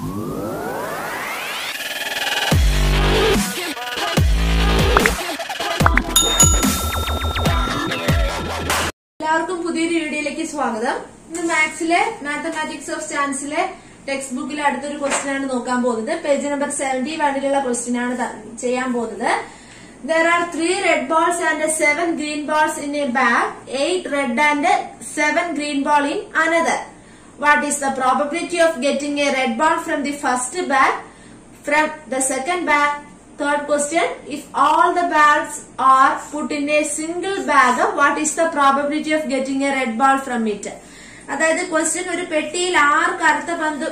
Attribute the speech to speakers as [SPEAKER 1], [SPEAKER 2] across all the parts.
[SPEAKER 1] എല്ലാവർക്കും പുതിയൊരു വീഡിയോയിലേക്ക് സ്വാഗതം ഇന്ന് മാത്സിലെ മാത്തമാറ്റിക്സ് ഓഫ് ചാൻസിലെ ടെക്സ്റ്റ് ബുക്കിലെ അടുത്തൊരു ക്വസ്റ്റ്യൻ ആണ് നോക്കാൻ പോകുന്നത് പേജ് നമ്പർ സെവന്റി വണ്ണിലുള്ള ക്വസ്റ്റ്യൻ ആണ് ത- ചെയ്യാൻ പോകുന്നത് there are three red balls and seven green balls in a bag eight red and seven green ball in another what is the probability of getting a red ball from the first bag from the second bag. Third question, if all the bags are put in a single bag, what is the probability of getting a red ball from it? അതായത് question ഒരു പെട്ടിയിൽ ആറ് കറുത്ത പന്ത്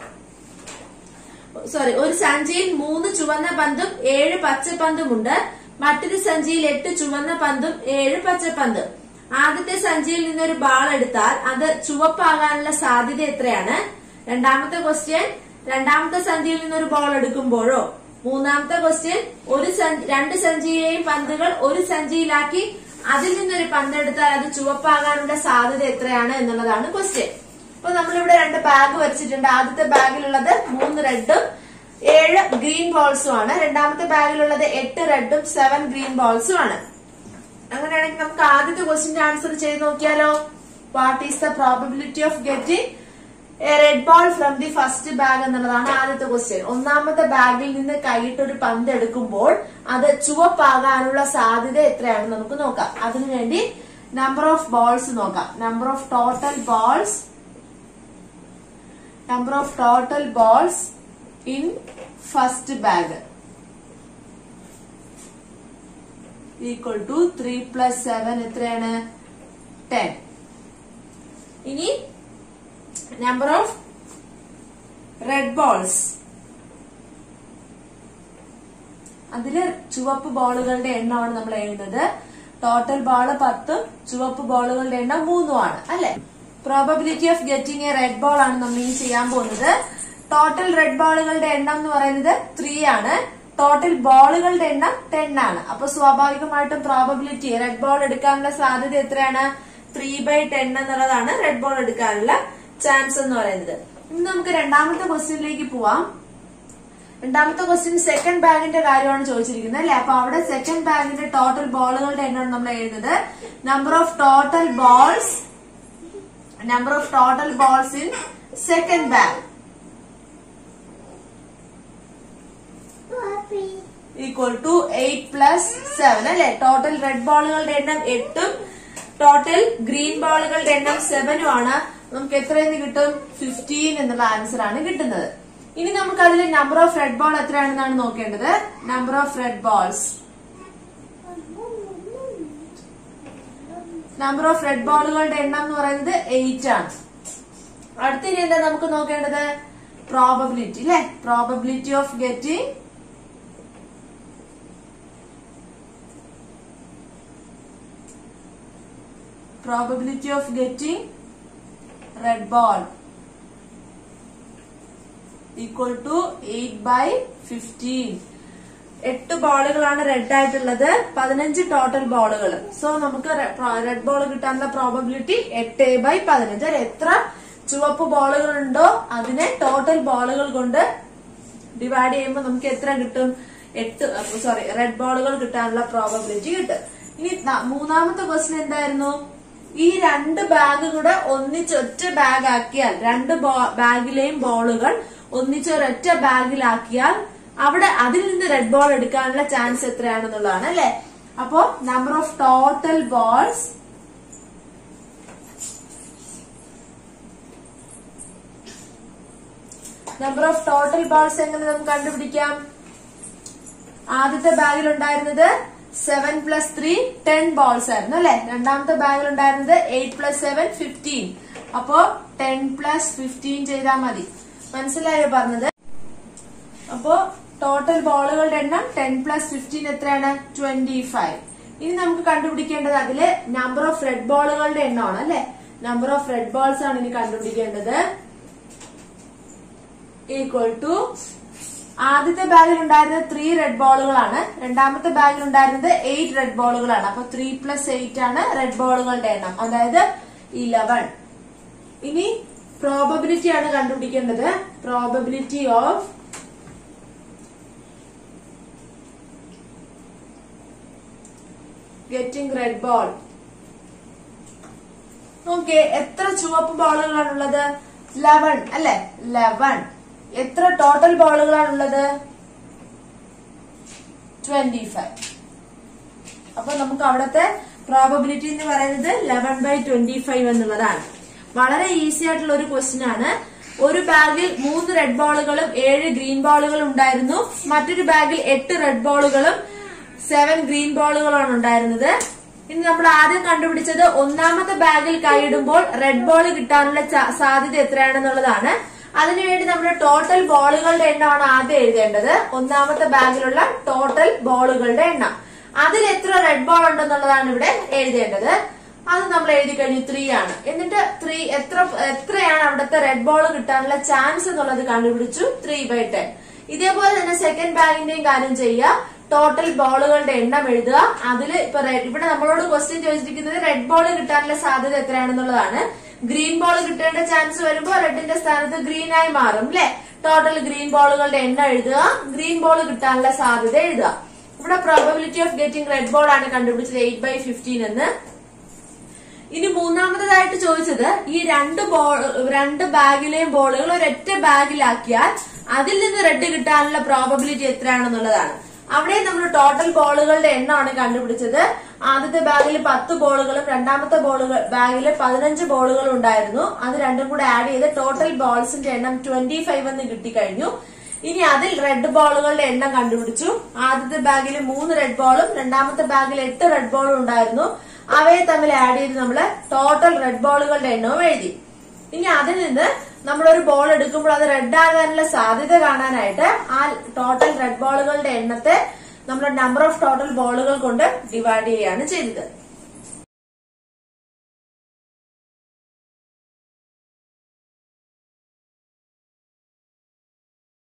[SPEAKER 1] sorry ഒരു സഞ്ചിയിൽ മൂന്ന് ചുവന്ന പന്തും ഏഴ് പച്ചപ്പന്തുമുണ്ട് മറ്റൊരു സഞ്ചിയിൽ എട്ട് ചുവന്ന പന്തും ഏഴ് പച്ചപ്പന്തും ആദ്യത്തെ സഞ്ചിയിൽ നിന്നൊരു ബാൾ എടുത്താൽ അത് ചുവപ്പാകാനുള്ള സാധ്യത എത്രയാണ് രണ്ടാമത്തെ ക്വസ്റ്റ്യൻ രണ്ടാമത്തെ സഞ്ചിയിൽ നിന്നൊരു ബോൾ എടുക്കുമ്പോഴോ മൂന്നാമത്തെ ക്വസ്റ്റ്യൻ ഒരു സഞ്ചി- രണ്ട് സഞ്ചിയിലെയും പന്തുകൾ ഒരു സഞ്ചിയിലാക്കി അതിൽ നിന്നൊരു പന്ത് എടുത്താൽ അത് ചുവപ്പാകാനുള്ള സാധ്യത എത്രയാണ് എന്നുള്ളതാണ് ക്വസ്റ്റ്യൻ അപ്പൊ നമ്മളിവിടെ രണ്ട് ബാഗ് വെച്ചിട്ടുണ്ട് ആദ്യത്തെ ബാഗിലുള്ളത് മൂന്ന് റെഡും ഏഴ് ഗ്രീൻ ബോൾസും ആണ് രണ്ടാമത്തെ ബാഗിലുള്ളത് എട്ട് റെഡും സെവൻ ഗ്രീൻ ബോൾസും ആണ് അങ്ങനെയാണെങ്കിൽ നമുക്ക് ആദ്യത്തെ ക്വസ്റ്റിന്റെ ആൻസർ ചെയ്ത് നോക്കിയാലോ what is the probability of getting a red ball from the first bag എന്നുള്ളതാണ് ആദ്യത്തെ ക്വസ്റ്റ്യൻ ഒന്നാമത്തെ ബാഗിൽ നിന്ന് കൈയിട്ട് ഒരു പന്ത് എടുക്കുമ്പോൾ അത് ചുവപ്പാകാനുള്ള സാധ്യത എത്രയാണെന്ന് നമുക്ക് നോക്കാം അതിനുവേണ്ടി നമ്പർ ഓഫ് ബോൾസ് നോക്കാം number of total balls number of total balls in first bag equal to three plus seven എത്രയാണ് ടെൻ ഇനി നമ്പർ ഓഫ് റെഡ് ബോൾസ് അതില് ചുവപ്പ് ബോളുകളുടെ എണ്ണമാണ് നമ്മൾ എഴുതുന്നത് ടോട്ടൽ ബോള് പത്തും ചുവപ്പ് ബോളുകളുടെ എണ്ണം മൂന്നുമാണ് അല്ലെ probability of getting a red ball ആണ് നമ്മൾ ഇനി ചെയ്യാൻ പോകുന്നത് ടോട്ടൽ റെഡ് ബോളുകളുടെ എണ്ണം എന്ന് പറയുന്നത് ത്രീ ആണ് ടോട്ടൽ ബോളുകളുടെ എണ്ണം ടെൻ ആണ് അപ്പൊ സ്വാഭാവികമായിട്ടും പ്രോബബിലിറ്റി റെഡ് ബോൾ എടുക്കാനുള്ള സാധ്യത എത്രയാണ് ത്രീ ബൈ ടെൻ എന്നുള്ളതാണ് റെഡ് ബോൾ എടുക്കാനുള്ള ചാൻസ് എന്ന് പറയുന്നത് ഇനി നമുക്ക് രണ്ടാമത്തെ ക്വസ്റ്റ്യനിലേക്ക് പോവാം രണ്ടാമത്തെ ക്വസ്റ്റ്യൻ സെക്കൻഡ് ബാഗിന്റെ കാര്യമാണ് ചോദിച്ചിരിക്കുന്നത് അല്ലെ അപ്പൊ അവിടെ സെക്കൻഡ് ബാഗിന്റെ ടോട്ടൽ ബോളുകളുടെ എണ്ണമാണ് നമ്മൾ എഴുതുന്നത് number of total balls number of total balls in second bag equal to eight plus seven അല്ലെ ടോട്ടൽ റെഡ് ബോളുകളുടെ എണ്ണം എട്ടും ടോട്ടൽ ഗ്രീൻ ബോളുകളുടെ എണ്ണം സെവനും ആണ് നമുക്ക് എത്രയെന്ന് കിട്ടും ഫിഫ്റ്റീൻ എന്നുള്ള ആൻസർ ആണ് കിട്ടുന്നത് ഇനി നമുക്ക് അതിൽ നമ്പർ ഓഫ് റെഡ് ബോൾ എത്രയാണെന്നാണ് നോക്കേണ്ടത് number of red balls number of red ബോളുകളുടെ എണ്ണം എന്ന് പറയുന്നത് എയ്റ്റ് ആണ് അടുത്ത ഇനി എന്താ നമുക്ക് നോക്കേണ്ടത് പ്രോബബിലിറ്റി അല്ലെ probability of getting probability of getting red ball equal to 8 by 15 എട്ട് ബോളുകളാണ് റെഡ് ആയിട്ടുള്ളത് പതിനഞ്ച് ടോട്ടൽ ബോളുകൾ സോ നമുക്ക് റെഡ് ബോൾ കിട്ടാനുള്ള പ്രോബബിലിറ്റി എട്ട് ബൈ പതിനഞ്ച് അല്ലെ എത്ര ചുവപ്പ് ബോളുകൾ ഉണ്ടോ അതിനെ ടോട്ടൽ ബോളുകൾ കൊണ്ട് ഡിവൈഡ് ചെയ്യുമ്പോൾ നമുക്ക് എത്ര കിട്ടും എട്ട് സോറി റെഡ് ബോളുകൾ കിട്ടാനുള്ള പ്രോബബിലിറ്റി കിട്ടും ഇനി ന- മൂന്നാമത്തെ ക്വസ്റ്റ്യൻ എന്തായിരുന്നു ഈ രണ്ട് ബാഗ് കൂടെ ഒന്നിച്ചൊറ്റ ബാഗ് ആക്കിയാൽ രണ്ട് ബോ- ബാഗിലെയും ബോളുകൾ ഒന്നിച്ചൊരൊറ്റ ബാഗിലാക്കിയാൽ അവിടെ അതിൽ നിന്ന് റെഡ് ബോൾ എടുക്കാനുള്ള ചാൻസ് എത്രയാണെന്നുള്ളതാണ് അല്ലെ അപ്പോ number of total balls number of total balls എങ്ങനെ നമുക്ക് കണ്ടുപിടിക്കാം ആദ്യത്തെ ബാഗിൽ ഉണ്ടായിരുന്നത് seven plus three ten balls ആയിരുന്നു അല്ലെ രണ്ടാമത്തെ ബാഗിൽ ഉണ്ടായിരുന്നത് എയ്റ്റ് പ്ലസ് സെവൻ ഫിഫ്റ്റീൻ അപ്പോ ടെൻ പ്ലസ് ഫിഫ്റ്റീൻ ചെയ്താൽ മതി മനസ്സിലായോ പറഞ്ഞത് അപ്പോ ടോട്ടൽ ബോളുകളുടെ എണ്ണം ടെൻ പ്ലസ് ഫിഫ്റ്റീൻ എത്രയാണ് ട്വന്റി ഫൈവ് ഇനി നമുക്ക് കണ്ടുപിടിക്കേണ്ടത് അതില് നമ്പർ ഓഫ് റെഡ് ബോളുകളുടെ എണ്ണമാണ് അല്ലെ നമ്പർ ഓഫ് റെഡ് ബോൾസ് ആണ് ഇനി കണ്ടുപിടിക്കേണ്ടത് ഈക്വൽ ടു ആദ്യത്തെ ബാഗിൽ ഉണ്ടായിരുന്നത് ത്രീ റെഡ് ബോളുകളാണ് രണ്ടാമത്തെ ബാഗിൽ ഉണ്ടായിരുന്നത് എയ്റ്റ് റെഡ് ബോളുകളാണ് അപ്പൊ ത്രീ പ്ലസ് എയ്റ്റ് ആണ് റെഡ് ബോളുകളുടെ എണ്ണം അതായത് ഇലവൻ ഇനി പ്രോബബിലിറ്റി ആണ് കണ്ടുപിടിക്കേണ്ടത് probability of getting red ball okay എത്ര ചുവപ്പ് ബോളുകളാണുള്ളത് ലെവൻ അല്ലെ ലെവൻ എത്ര ടോട്ടൽ ബോളുകളാണുള്ളത് ട്വന്റി ഫൈവ് അപ്പൊ നമുക്ക് അവിടുത്തെ പ്രോബബിലിറ്റി എന്ന് പറയുന്നത് ലെവൻ ബൈ ട്വന്റി ഫൈവ് എന്നുള്ളതാണ് വളരെ ഈസി ആയിട്ടുള്ള ഒരു ക്വസ്റ്റ്യൻ ആണ് ഒരു ബാഗിൽ മൂന്ന് റെഡ് ബോളുകളും ഏഴ് ഗ്രീൻ ബോളുകളും ഉണ്ടായിരുന്നു മറ്റൊരു ബാഗിൽ എട്ട് റെഡ് ബോളുകളും സെവൻ ഗ്രീൻ ബോളുകളാണ് ഉണ്ടായിരുന്നത് ഇനി നമ്മൾ ആദ്യം കണ്ടുപിടിച്ചത് ഒന്നാമത്തെ ബാഗിൽ കൈയിടുമ്പോൾ റെഡ് ബോൾ കിട്ടാനുള്ള ച- സാധ്യത എത്രയാണെന്നുള്ളതാണ് അതിനുവേണ്ടി നമ്മൾ ടോട്ടൽ ബോളുകളുടെ എണ്ണമാണ് ആദ്യം എഴുതേണ്ടത് ഒന്നാമത്തെ ബാഗിലുള്ള ടോട്ടൽ ബോളുകളുടെ എണ്ണം അതിൽ എത്ര റെഡ് ബോൾ ഉണ്ടെന്നുള്ളതാണ് ഇവിടെ എഴുതേണ്ടത് അത് നമ്മൾ എഴുതി കഴിഞ്ഞു ത്രീ ആണ് എന്നിട്ട് ത്രീ എത്ര എത്രയാണ് അവിടുത്തെ റെഡ് ബോൾ കിട്ടാനുള്ള ചാൻസ് എന്നുള്ളത് കണ്ടുപിടിച്ചു ത്രീ ബൈ ടെൻ ഇതേപോലെ തന്നെ സെക്കൻഡ് ബാഗിന്റെയും കാര്യം ചെയ്യുക ടോട്ടൽ ബോളുകളുടെ എണ്ണം എഴുതുക അതിൽ ഇപ്പൊ red- ഇവിടെ നമ്മളോട് ക്വസ്റ്റ്യൻ ചോദിച്ചിരിക്കുന്നത് റെഡ് ബോൾ കിട്ടാനുള്ള സാധ്യത എത്രയാണെന്നുള്ളതാണ് ഗ്രീൻ ബോൾ കിട്ടേണ്ട ചാൻസ് വരുമ്പോൾ റെഡിന്റെ സ്ഥാനത്ത് ഗ്രീൻ ആയി മാറും അല്ലെ ടോട്ടൽ ഗ്രീൻ ബോളുകളുടെ എണ്ണം എഴുതുക ഗ്രീൻ ബോൾ കിട്ടാനുള്ള സാധ്യത എഴുതുക ഇവിടെ probability of getting red ball ആണ് കണ്ടുപിടിച്ചത് എയ്റ്റ് ബൈ ഫിഫ്റ്റീൻ എന്ന് ഇനി മൂന്നാമതായിട്ട് ചോദിച്ചത് ഈ രണ്ട് ബോൾ രണ്ട് ബാഗിലെയും ബോളുകൾ ഒരൊറ്റ ബാഗിലാക്കിയാൽ അതിൽ നിന്ന് റെഡ് കിട്ടാനുള്ള പ്രോബബിലിറ്റി എത്രയാണെന്നുള്ളതാണ് അവിടെ നമ്മൾ ടോട്ടൽ ബോളുകളുടെ എണ്ണമാണ് കണ്ടുപിടിച്ചത് ആദ്യത്തെ ബാഗിൽ പത്ത് ബോളുകളും രണ്ടാമത്തെ ബോളുകൾ ബാഗിൽ പതിനഞ്ച് ബോളുകളും ഉണ്ടായിരുന്നു അത് രണ്ടും കൂടെ ആഡ് ചെയ്ത് ടോട്ടൽ ബോൾസിന്റെ എണ്ണം ട്വന്റി ഫൈവ് എന്ന് കിട്ടിക്കഴിഞ്ഞു ഇനി അതിൽ റെഡ് ബോളുകളുടെ എണ്ണം കണ്ടുപിടിച്ചു ആദ്യത്തെ ബാഗിൽ മൂന്ന് റെഡ് ബോളും രണ്ടാമത്തെ ബാഗിൽ എട്ട് റെഡ് ബോളും ഉണ്ടായിരുന്നു അവയെ തമ്മിൽ ആഡ് ചെയ്ത് നമ്മൾ ടോട്ടൽ റെഡ് ബോളുകളുടെ എണ്ണവും എഴുതി ഇനി അതിൽ നിന്ന് നമ്മളൊരു ബോൾ എടുക്കുമ്പോൾ അത് റെഡ് ആകാനുള്ള സാധ്യത കാണാനായിട്ട് ആ ടോട്ടൽ റെഡ് ബോളുകളുടെ എണ്ണത്തെ നമ്മുടെ നമ്പർ ഓഫ് ടോട്ടൽ ബോളുകൾ കൊണ്ട് ഡിവൈഡ് ചെയ്യുകയാണ് ചെയ്തത്